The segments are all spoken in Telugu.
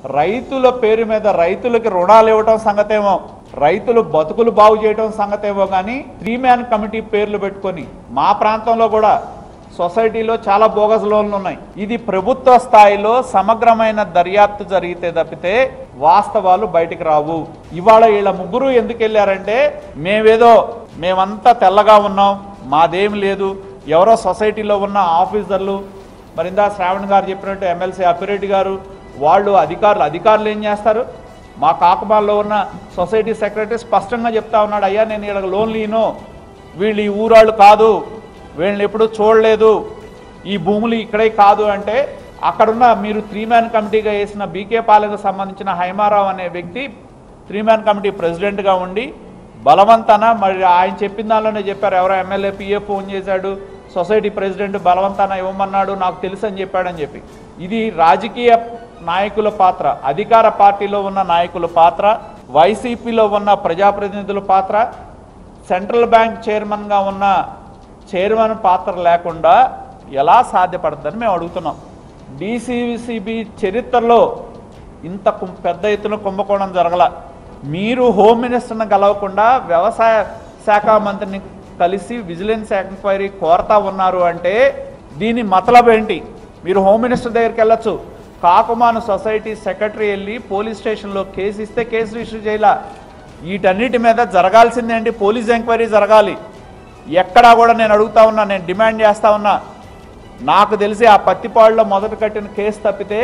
రైతుల పేరు మీద రైతులకి రుణాలు ఇవ్వటం సంగతేమో రైతులు బతుకులు బాగు చేయటం సంగతేమో కానీ త్రీ మ్యాన్ కమిటీ పేర్లు పెట్టుకొని మా ప్రాంతంలో కూడా సొసైటీలో చాలా బోగస్ లోన్లు ఉన్నాయి ఇది ప్రభుత్వ స్థాయిలో సమగ్రమైన దర్యాప్తు జరిగితే తప్పితే వాస్తవాలు బయటికి రావు ఇవాళ వీళ్ళ ముగ్గురు ఎందుకు వెళ్ళారంటే మేమేదో మేమంతా తెల్లగా ఉన్నాం మాదేం లేదు ఎవరో సొసైటీలో ఉన్న ఆఫీసర్లు మరి ఇందా శ్రావణ్ గారు చెప్పినట్టు ఎమ్మెల్సీ అప్పిరెడ్డి గారు వాళ్ళు అధికారులు అధికారులు ఏం చేస్తారు మా కాకమాల్లో ఉన్న సొసైటీ సెక్రటరీ స్పష్టంగా చెప్తా ఉన్నాడు అయ్యా నేను వీళ్ళకి లోన్లు ఇను వీళ్ళు ఈ ఊరాళ్ళు కాదు వీళ్ళని ఎప్పుడూ చూడలేదు ఈ భూములు ఇక్కడే కాదు అంటే అక్కడున్న మీరు త్రీ మ్యాన్ కమిటీగా వేసిన బీకే పాలకు సంబంధించిన హైమారావు అనే వ్యక్తి త్రీ మ్యాన్ కమిటీ ప్రెసిడెంట్గా ఉండి బలవంతాన మరి ఆయన చెప్పిన దానిలోనే చెప్పారు ఎవరో ఎమ్మెల్యే పిఏ ఫోన్ చేశాడు సొసైటీ ప్రెసిడెంట్ బలవంతాన ఇవ్వమన్నాడు నాకు తెలుసు అని చెప్పాడని చెప్పి ఇది రాజకీయ నాయకుల పాత్ర అధికార పార్టీలో ఉన్న నాయకుల పాత్ర వైసీపీలో ఉన్న ప్రజాప్రతినిధుల పాత్ర సెంట్రల్ బ్యాంక్ చైర్మన్గా ఉన్న చైర్మన్ పాత్ర లేకుండా ఎలా సాధ్యపడుతుందని మేము అడుగుతున్నాం డీసీసీబీ చరిత్రలో ఇంత కుం- పెద్ద ఎత్తున కుంభకోణం జరగల మీరు హోమ్ మినిస్టర్ని కలవకుండా వ్యవసాయ శాఖ మంత్రిని కలిసి విజిలెన్స్ ఎంక్వైరీ కోరతా ఉన్నారు అంటే దీని మతలబ్ ఏంటి మీరు హోమ్ మినిస్టర్ దగ్గరికి వెళ్ళొచ్చు కాకుమాను సొసైటీ సెక్రటరీ వెళ్ళి పోలీస్ స్టేషన్లో కేసు ఇస్తే కేసు రిజిస్టర్ చేయాల వీటన్నిటి మీద జరగాల్సిందేంటి పోలీస్ ఎంక్వైరీ జరగాలి ఎక్కడా కూడా నేను అడుగుతా ఉన్నా నేను డిమాండ్ చేస్తా ఉన్నా నాకు తెలిసి ఆ పత్తిపాడులో మొదట కట్టిన కేసు తప్పితే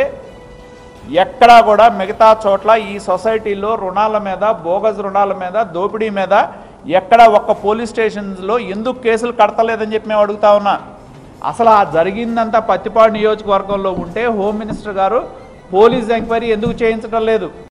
ఎక్కడా కూడా మిగతా చోట్ల ఈ సొసైటీలో రుణాల మీద బోగస్ రుణాల మీద దోపిడీ మీద ఎక్కడ ఒక్క పోలీస్ స్టేషన్స్లో ఎందుకు కేసులు కడతలేదని చెప్పి మేము అడుగుతా ఉన్నా అసలు ఆ జరిగిందంతా పత్తిపాడు నియోజకవర్గంలో ఉంటే హోమ్ మినిస్టర్ గారు పోలీస్ ఎంక్వైరీ ఎందుకు చేయించడం లేదు